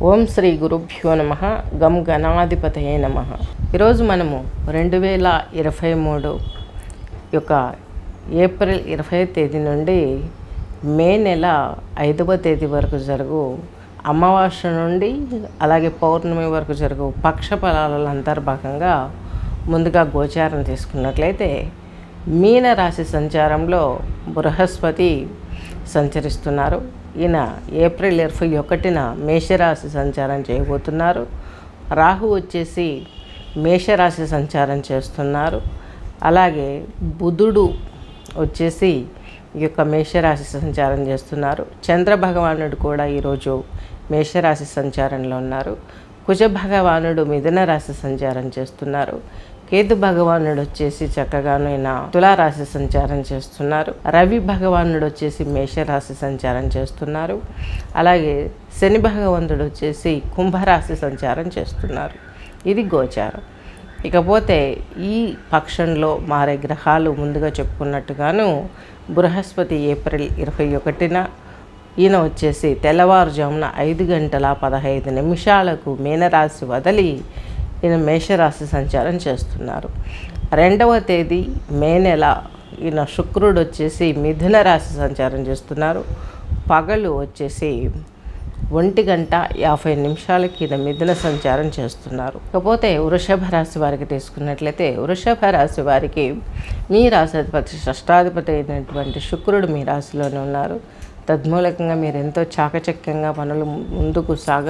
ఓం శ్రీ గురుభ్యో నమ గం గణాధిపతయే నమ ఈరోజు మనము రెండు వేల ఇరవై మూడు యొక్క ఏప్రిల్ ఇరవై తేదీ నుండి మే నెల ఐదవ తేదీ వరకు జరుగు అమావాస్య నుండి అలాగే పౌర్ణమి వరకు జరుగు పక్ష ఫలాల అంతర్భాగంగా ముందుగా గోచారం తీసుకున్నట్లయితే మీన రాశి సంచారంలో బృహస్పతి సంచరిస్తున్నారు ఈయన ఏప్రిల్ ఇరవై ఒకటిన మేషరాశి సంచారం చేయబోతున్నారు రాహు వచ్చేసి మేషరాశి సంచారం చేస్తున్నారు అలాగే బుధుడు వచ్చేసి ఈ యొక్క మేషరాశి సంచారం చేస్తున్నారు చంద్ర భగవానుడు కూడా ఈరోజు మేషరాశి సంచారంలో ఉన్నారు కుజ భగవానుడు మిథున రాశి సంచారం చేస్తున్నారు కేతు భగవానుడు వచ్చేసి చక్కగాను ఈయన తులారాశి సంచారం చేస్తున్నారు రవి భగవానుడు వచ్చేసి మేషరాశి సంచారం చేస్తున్నారు అలాగే శని భగవంతుడు వచ్చేసి కుంభరాశి సంచారం చేస్తున్నారు ఇది గోచారం ఇకపోతే ఈ పక్షంలో మారే గ్రహాలు ముందుగా చెప్పుకున్నట్టుగాను బృహస్పతి ఏప్రిల్ ఇరవై ఒకటిన ఈయన వచ్చేసి తెల్లవారుజామున ఐదు గంటల పదహైదు నిమిషాలకు మీనరాశి వదిలి ఈయన మేషరాశి సంచారం చేస్తున్నారు రెండవ తేదీ మే నెల ఈయన శుక్రుడు వచ్చేసి మిథున రాశి సంచారం చేస్తున్నారు పగలు వచ్చేసి ఒంటి గంట యాభై నిమిషాలకి ఈయన మిథున సంచారం చేస్తున్నారు ఇకపోతే వృషభ రాశి వారికి తీసుకున్నట్లయితే వృషభ రాశి వారికి మీ రాశాధిపతి షష్టాధిపతి అయినటువంటి శుక్రుడు మీ రాశిలోనే ఉన్నారు తద్మూలకంగా మీరు ఎంతో చాకచక్యంగా పనులు ముందుకు సాగ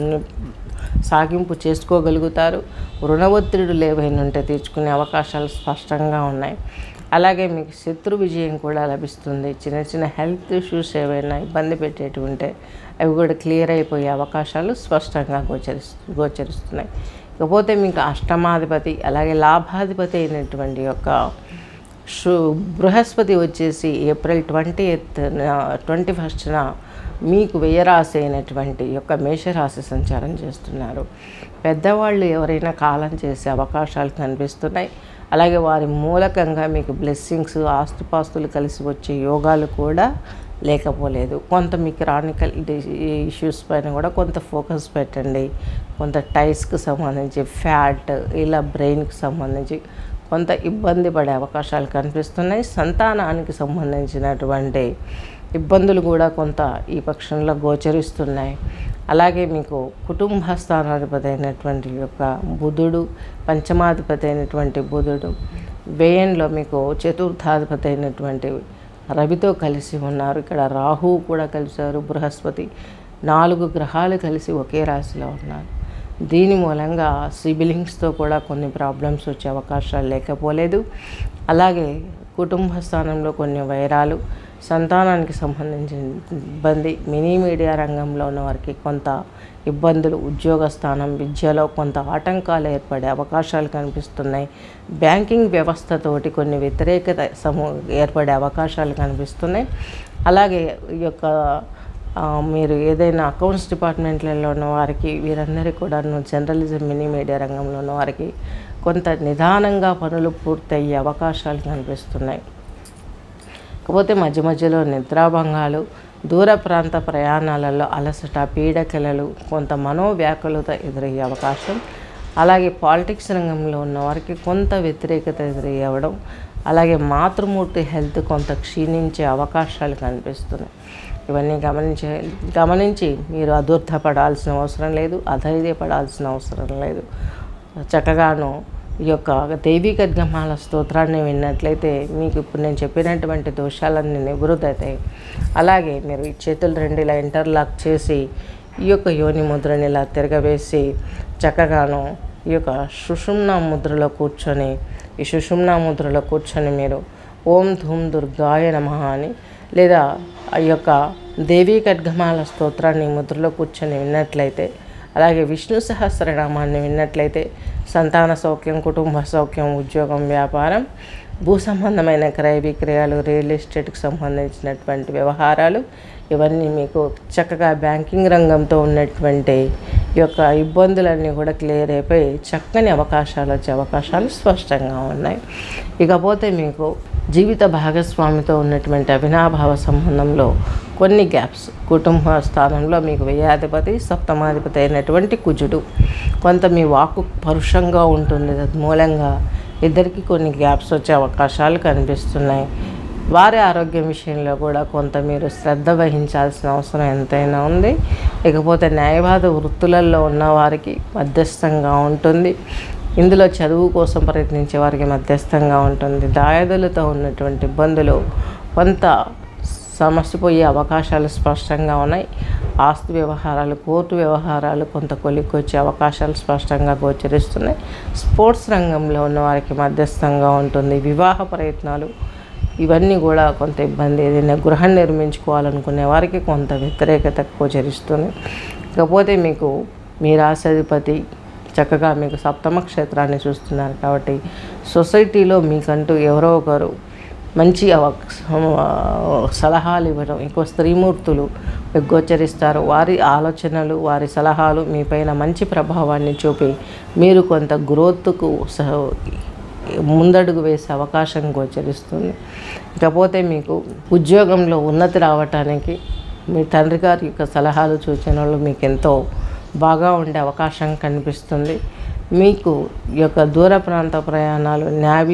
సాగింపు చేసుకోగలుగుతారు రుణ ఒత్తిడులు ఏవైనా ఉంటే తీర్చుకునే అవకాశాలు స్పష్టంగా ఉన్నాయి అలాగే మీకు శత్రు విజయం కూడా లభిస్తుంది చిన్న చిన్న హెల్త్ ఇష్యూస్ ఏవైనా ఇబ్బంది పెట్టేటివి ఉంటే అవి కూడా క్లియర్ అయిపోయే అవకాశాలు స్పష్టంగా గోచరిస్తు గోచరిస్తున్నాయి ఇకపోతే మీకు అష్టమాధిపతి అలాగే లాభాధిపతి అయినటువంటి యొక్క షు బృహస్పతి వచ్చేసి ఏప్రిల్ ట్వంటీ ఎయిత్ ట్వంటీ ఫస్ట్న మీకు వ్యయరాశి అయినటువంటి యొక్క మేషరాశి సంచారం చేస్తున్నారు పెద్దవాళ్ళు ఎవరైనా కాలం చేసే అవకాశాలు కనిపిస్తున్నాయి అలాగే వారి మూలకంగా మీకు బ్లెస్సింగ్స్ ఆస్తుపాస్తులు కలిసి వచ్చే యోగాలు కూడా లేకపోలేదు కొంత మీకు క్రానికల్ ఇష్యూస్ పైన కూడా కొంత ఫోకస్ పెట్టండి కొంత టైస్కి సంబంధించి ఫ్యాట్ ఇలా బ్రెయిన్కి సంబంధించి కొంత ఇబ్బంది పడే అవకాశాలు కనిపిస్తున్నాయి సంతానానికి సంబంధించినటువంటి ఇబ్బందులు కూడా కొంత ఈ పక్షంలో గోచరిస్తున్నాయి అలాగే మీకు కుటుంబ స్థానాధిపతి అయినటువంటి యొక్క బుధుడు పంచమాధిపతి అయినటువంటి బుధుడు వ్యయంలో మీకు చతుర్థాధిపతి అయినటువంటి రవితో కలిసి ఉన్నారు ఇక్కడ రాహువు కూడా కలిశారు బృహస్పతి నాలుగు గ్రహాలు కలిసి ఒకే రాశిలో ఉన్నారు దీని మూలంగా సిబిలింగ్స్తో కూడా కొన్ని ప్రాబ్లమ్స్ వచ్చే అవకాశాలు లేకపోలేదు అలాగే కుటుంబ స్థానంలో కొన్ని వైరాలు సంతానానికి సంబంధించిన ఇబ్బంది మినీ మీడియా రంగంలో ఉన్న వారికి కొంత ఇబ్బందులు ఉద్యోగ స్థానం విద్యలో కొంత ఆటంకాలు ఏర్పడే అవకాశాలు కనిపిస్తున్నాయి బ్యాంకింగ్ వ్యవస్థతోటి కొన్ని వ్యతిరేకత సమూ ఏర్పడే అవకాశాలు కనిపిస్తున్నాయి అలాగే ఈ యొక్క మీరు ఏదైనా అకౌంట్స్ డిపార్ట్మెంట్లలో ఉన్న వారికి వీరందరికీ కూడా జర్నలిజం మినీ మీడియా రంగంలో ఉన్న వారికి కొంత నిదానంగా పనులు పూర్తయ్యే అవకాశాలు కనిపిస్తున్నాయి కాకపోతే మధ్య మధ్యలో నిద్రాభంగాలు దూర ప్రాంత ప్రయాణాలలో అలసట పీడకలలు కొంత మనోవ్యాకులత ఎదురయ్యే అవకాశం అలాగే పాలిటిక్స్ రంగంలో ఉన్న వారికి కొంత వ్యతిరేకత ఎదురయ్యవడం అలాగే మాతృమూర్తి హెల్త్ కొంత క్షీణించే అవకాశాలు కనిపిస్తున్నాయి ఇవన్నీ గమనించే గమనించి మీరు అదుర్థపడాల్సిన అవసరం లేదు అధైర్యపడాల్సిన అవసరం లేదు చక్కగాను ఈ యొక్క దేవీ గద్గమాల స్తోత్రాన్ని విన్నట్లయితే మీకు ఇప్పుడు నేను చెప్పినటువంటి దోషాలన్నీ నివృత్తవుతాయి అలాగే మీరు ఈ చేతులు రెండు ఇలా ఇంటర్లాక్ చేసి ఈ యొక్క యోని ముద్రని ఇలా తిరగవేసి చక్కగాను ఈ యొక్క సుషుమ్నా ముద్రలో కూర్చొని ఈ సుషుమ్నా ముద్రలో కూర్చొని మీరు ఓం ధూమ్ దుర్గాయ నమ అని లేదా ఆ యొక్క దేవీ ఖడ్గమాల స్తోత్రాన్ని ముద్రలో కూర్చొని విన్నట్లయితే అలాగే విష్ణు సహస్రనామాన్ని విన్నట్లయితే సంతాన సౌఖ్యం కుటుంబ సౌఖ్యం ఉద్యోగం వ్యాపారం భూ సంబంధమైన క్రయ విక్రయాలు రియల్ ఎస్టేట్కి సంబంధించినటువంటి వ్యవహారాలు ఇవన్నీ మీకు చక్కగా బ్యాంకింగ్ రంగంతో ఉన్నటువంటి ఈ యొక్క ఇబ్బందులన్నీ కూడా క్లియర్ అయిపోయి చక్కని అవకాశాలు వచ్చే అవకాశాలు స్పష్టంగా ఉన్నాయి ఇకపోతే మీకు జీవిత భాగస్వామితో ఉన్నటువంటి అవినాభావ సంబంధంలో కొన్ని గ్యాప్స్ కుటుంబ స్థానంలో మీకు వ్యయాధిపతి సప్తమాధిపతి అయినటువంటి కుజుడు కొంత మీ వాక్కు పరుషంగా ఉంటుంది మూలంగా ఇద్దరికి కొన్ని గ్యాప్స్ వచ్చే అవకాశాలు కనిపిస్తున్నాయి వారి ఆరోగ్యం విషయంలో కూడా కొంత మీరు శ్రద్ధ వహించాల్సిన అవసరం ఎంతైనా ఉంది ఇకపోతే న్యాయవాద వృత్తులలో ఉన్న వారికి మధ్యస్థంగా ఉంటుంది ఇందులో చదువు కోసం ప్రయత్నించే వారికి మధ్యస్థంగా ఉంటుంది దాయదులతో ఉన్నటువంటి ఇబ్బందులు కొంత సమస్యపోయే అవకాశాలు స్పష్టంగా ఉన్నాయి ఆస్తి వ్యవహారాలు కోర్టు వ్యవహారాలు కొంత కొలిక్కొచ్చే అవకాశాలు స్పష్టంగా గోచరిస్తున్నాయి స్పోర్ట్స్ రంగంలో ఉన్న వారికి మధ్యస్థంగా ఉంటుంది వివాహ ప్రయత్నాలు ఇవన్నీ కూడా కొంత ఇబ్బంది ఏదైనా గృహం నిర్మించుకోవాలనుకునే వారికి కొంత వ్యతిరేకత గోచరిస్తుంది ఇకపోతే మీకు మీ రాశాధిపతి చక్కగా మీకు సప్తమ క్షేత్రాన్ని చూస్తున్నారు కాబట్టి సొసైటీలో మీకంటూ ఎవరో ఒకరు మంచి అవ- సలహాలు ఇవ్వడం ఎక్కువ స్త్రీమూర్తులు మీకు గోచరిస్తారు వారి ఆలోచనలు వారి సలహాలు మీపైన మంచి ప్రభావాన్ని చూపి మీరు కొంత గ్రోత్కు సహ ముందడుగు వేసే అవకాశం గోచరిస్తుంది ఇకపోతే మీకు ఉద్యోగంలో ఉన్నతి రావటానికి మీ తండ్రి గారి యొక్క సలహాలు సూచనలు మీకు ఎంతో బాగా ఉండే అవకాశం కనిపిస్తుంది మీకు ఈ యొక్క దూర ప్రాంత ప్రయాణాలు న్యావీ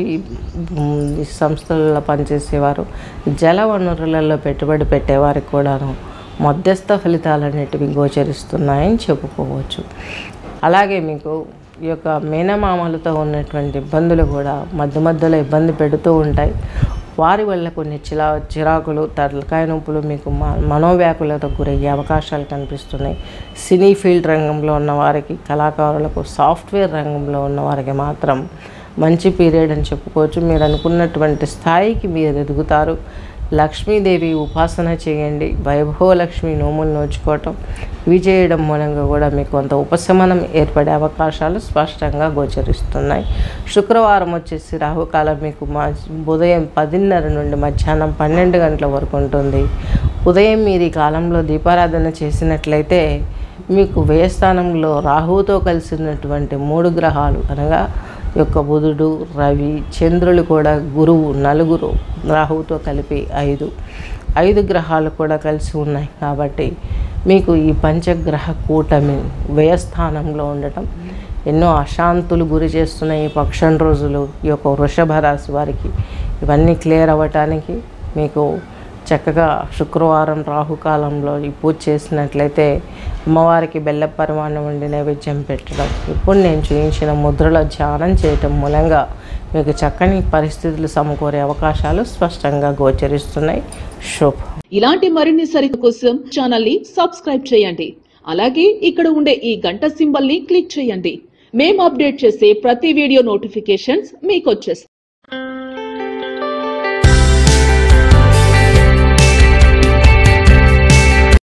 మ్, సంస్థలలో పనిచేసేవారు జల వనరులలో పెట్టుబడి పెట్టేవారికి కూడాను మధ్యస్థ ఫలితాలు అనేటివి గోచరిస్తున్నాయని చెప్పుకోవచ్చు అలాగే మీకు ఈ యొక్క మేనమామలతో ఉన్నటువంటి ఇబ్బందులు కూడా మధ్య మధ్యలో ఇబ్బంది పెడుతూ ఉంటాయి వారి వల్ల కొన్ని చిలా చిరాకులు తలకాయ నొప్పులు మీకు మ- మనోవ్యాకులతో గురయ్యే అవకాశాలు కనిపిస్తున్నాయి సినీ ఫీల్డ్ రంగంలో ఉన్న వారికి కళాకారులకు సాఫ్ట్వేర్ రంగంలో ఉన్న వారికి మాత్రం మంచి పీరియడ్ అని చెప్పుకోవచ్చు మీరు అనుకున్నటువంటి స్థాయికి మీరు ఎదుగుతారు లక్ష్మీదేవి ఉపాసన చేయండి వైభవ లక్ష్మి నోములు నోచుకోవటం ఇవి చేయడం మూలంగా కూడా మీకు కొంత ఉపశమనం ఏర్పడే అవకాశాలు స్పష్టంగా గోచరిస్తున్నాయి శుక్రవారం వచ్చేసి రాహుకాలం మీకు మా ఉదయం పదిన్నర నుండి మధ్యాహ్నం పన్నెండు గంటల వరకు ఉంటుంది ఉదయం మీరు ఈ కాలంలో దీపారాధన చేసినట్లయితే మీకు వ్యయస్థానంలో రాహువుతో కలిసినటువంటి మూడు గ్రహాలు అనగా యొక్క బుధుడు రవి చంద్రులు కూడా గురువు నలుగురు రాహువుతో కలిపి ఐదు ఐదు గ్రహాలు కూడా కలిసి ఉన్నాయి కాబట్టి మీకు ఈ పంచగ్రహ కూటమి వ్యయస్థానంలో ఉండటం ఎన్నో అశాంతులు గురి చేస్తున్న ఈ పక్షం రోజులు ఈ యొక్క వృషభ రాశి వారికి ఇవన్నీ క్లియర్ అవ్వటానికి మీకు చక్కగా శుక్రవారం రాహుకాలంలో ఈ పూజ చేసినట్లయితే అమ్మవారికి బెల్ల పరిమాణం వండి నైవేద్యం పెట్టడం ఇప్పుడు నేను చూపించిన ముద్రలో ధ్యానం చేయటం మూలంగా మీకు చక్కని పరిస్థితులు సమకూరే అవకాశాలు స్పష్టంగా గోచరిస్తున్నాయి శుభం ఇలాంటి మరిన్ని సరికు కోసం ఛానల్ ని సబ్స్క్రైబ్ చేయండి అలాగే ఇక్కడ ఉండే ఈ గంట సింబల్ ని క్లిక్ చేయండి మేము అప్డేట్ చేసే ప్రతి వీడియో నోటిఫికేషన్స్ మీకు వచ్చేస్తాయి